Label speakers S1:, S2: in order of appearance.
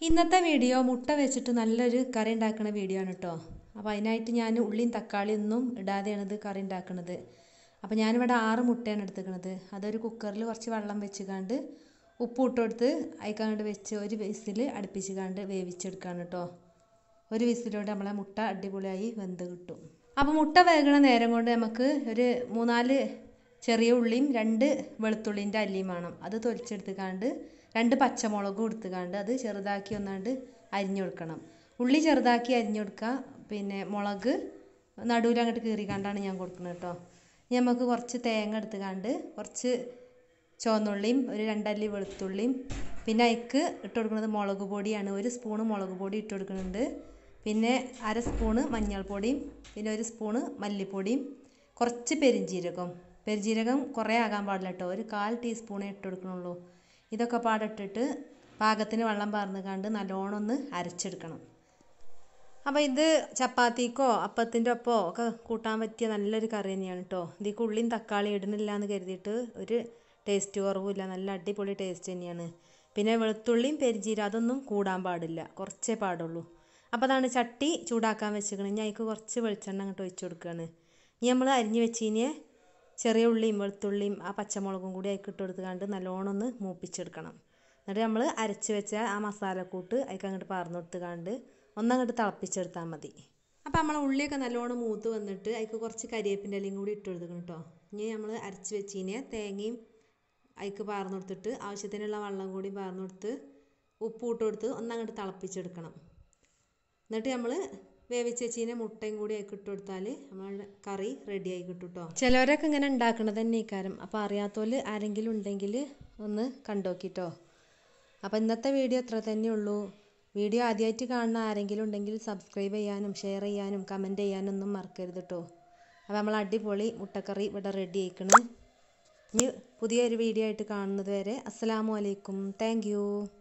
S1: ഇന്നത്തെ വീഡിയോ മുട്ട വെച്ചിട്ട് നല്ലൊരു കറി ഉണ്ടാക്കുന്ന വീഡിയോ ആണ് കേട്ടോ അപ്പോൾ അതിനായിട്ട് ഞാൻ ഉള്ളിയും തക്കാളിയും ഒന്നും ഇടാതെയാണ് ഇത് കറി ഉണ്ടാക്കുന്നത് അപ്പോൾ ഞാനിവിടെ ആറ് മുട്ടയാണ് എടുത്തിരിക്കുന്നത് അതൊരു കുക്കറിൽ കുറച്ച് വെള്ളം വെച്ച് കണ്ട് ഉപ്പ് ഇട്ട് കൊടുത്ത് അയക്കാണ്ട് വെച്ച് ഒരു വിസിൽ അടുപ്പിച്ച് കണ്ട് വേവിച്ചെടുക്കുകയാണ് കേട്ടോ ഒരു വിസിലോടെ നമ്മളെ മുട്ട അടിപൊളിയായി വെന്ത് കിട്ടും അപ്പോൾ മുട്ട വേകണ നേരം കൊണ്ട് നമുക്ക് ഒരു മൂന്നാല് ചെറിയ ഉള്ളിയും രണ്ട് വെളുത്തുള്ളിൻ്റെ അല്ലിയും വേണം അത് തൊലിച്ചെടുത്തുകാണ്ട് രണ്ട് പച്ചമുളകും എടുത്തുകാണ്ട് അത് ചെറുതാക്കി ഒന്നാണ്ട് അരിഞ്ഞു കൊടുക്കണം ഉള്ളി ചെറുതാക്കി അരിഞ്ഞു കൊടുക്കുക പിന്നെ മുളക് നടുവിൽ അങ്ങോട്ട് കീറിക്കാണ്ടാണ് ഞാൻ കൊടുക്കുന്നത് കേട്ടോ ഇനി നമുക്ക് കുറച്ച് തേങ്ങ എടുത്തുകാണ്ട് കുറച്ച് ചുവന്നുള്ളിയും ഒരു രണ്ടല്ലി വെളുത്തുള്ളിയും പിന്നെ അതിക്ക് ഇട്ട് കൊടുക്കുന്നത് മുളക് പൊടിയാണ് ഒരു സ്പൂണ് മുളക് പൊടി ഇട്ട് കൊടുക്കുന്നുണ്ട് പിന്നെ അര സ്പൂണ് മഞ്ഞൾപ്പൊടിയും പിന്നെ ഒരു സ്പൂണ് മല്ലിപ്പൊടിയും കുറച്ച് പെരിഞ്ജീരകം പെരിഞ്ജീരകം കുറേ ആകാൻ പാടില്ല കേട്ടോ ഒരു കാൽ ടീസ്പൂണേ ഇട്ട് കൊടുക്കണുള്ളൂ ഇതൊക്കെ പാടിട്ടിട്ട് പാകത്തിന് വെള്ളം പാർന്ന് കണ്ട് നല്ലോണം ഒന്ന് അരച്ചെടുക്കണം അപ്പോൾ ഇത് ചപ്പാത്തിക്കോ അപ്പത്തിൻ്റെ ഒപ്പോ ഒക്കെ കൂട്ടാൻ പറ്റിയ നല്ലൊരു കറി തന്നെയാണ് കേട്ടോ ഇതിക്ക് ഉള്ളിയും തക്കാളി ഇടുന്നില്ല എന്ന് കരുതിയിട്ട് ഒരു ടേസ്റ്റ് കുറവില്ല നല്ല അടിപൊളി ടേസ്റ്റ് തന്നെയാണ് പിന്നെ വെളുത്തുള്ളിയും പെരിജീര അതൊന്നും കൂടാൻ പാടില്ല കുറച്ചേ പാടുള്ളൂ അപ്പോൾ അതാണ് ചട്ടി ചൂടാക്കാൻ വെച്ചിരിക്കണം ഇനി അതിക്ക് കുറച്ച് വെളിച്ചെണ്ണ അങ്ങോട്ട് ഒഴിച്ചു കൊടുക്കുകയാണ് ഇനി നമ്മൾ അരിഞ്ഞ് വെച്ചിനെ ചെറിയ ഉള്ളിയും വെളുത്തുള്ളിയും ആ പച്ചമുളകും കൂടി അതിക്ക് ഇട്ട് കൊടുത്തുകൊണ്ട് നല്ലോണം ഒന്ന് മൂപ്പിച്ചെടുക്കണം എന്നിട്ട് നമ്മൾ അരച്ച് വെച്ച ആ മസാലക്കൂട്ട് അതിക്ക് അങ്ങോട്ട് പാർന്നു കൊടുത്തുകൊണ്ട് ഒന്നങ്ങോട്ട് തിളപ്പിച്ചെടുത്താൽ മതി അപ്പോൾ നമ്മൾ ഉള്ളിയൊക്കെ നല്ലോണം മൂത്ത് വന്നിട്ട് അതിക്ക് കുറച്ച് കരിവേപ്പിൻ്റെ ഇലയും കൂടി ഇട്ട് കൊടുക്കണം കേട്ടോ ഇനി നമ്മൾ അരച്ച് വെച്ചിനെ തേങ്ങയും അതിക്ക് പാർന്നു കൊടുത്തിട്ട് ആവശ്യത്തിനുള്ള വെള്ളം കൂടി പാർന്നു കൊടുത്ത് ഉപ്പ് ഇട്ട് കൊടുത്ത് ഒന്നങ്ങോട്ട് തിളപ്പിച്ചെടുക്കണം എന്നിട്ട് നമ്മൾ വേവിച്ച് വെച്ചതിനെ മുട്ടയും കൂടി ആയി ഇട്ട് കൊടുത്താൽ നമ്മളുടെ കറി റെഡി ആയി കിട്ടും കേട്ടോ ചിലവരൊക്കെ ഇങ്ങനെ ഉണ്ടാക്കണത് തന്നെ ഇക്കാരം അപ്പോൾ അറിയാത്തവർ ആരെങ്കിലും ഉണ്ടെങ്കിൽ ഒന്ന് കണ്ടോക്കിട്ടോ അപ്പോൾ ഇന്നത്തെ വീഡിയോ ഇത്ര തന്നെ ഉള്ളൂ വീഡിയോ ആദ്യമായിട്ട് കാണുന്ന ആരെങ്കിലും ഉണ്ടെങ്കിൽ സബ്സ്ക്രൈബ് ചെയ്യാനും ഷെയർ ചെയ്യാനും കമൻറ്റ് ചെയ്യാനും ഒന്നും മറക്കരുത് കേട്ടോ അപ്പോൾ നമ്മൾ അടിപൊളി മുട്ടക്കറി ഇവിടെ റെഡി ആയിക്കണ് ഇനി പുതിയൊരു വീഡിയോ ആയിട്ട് കാണുന്നത് വരെ അസ്സലാമു അലൈക്കും താങ്ക്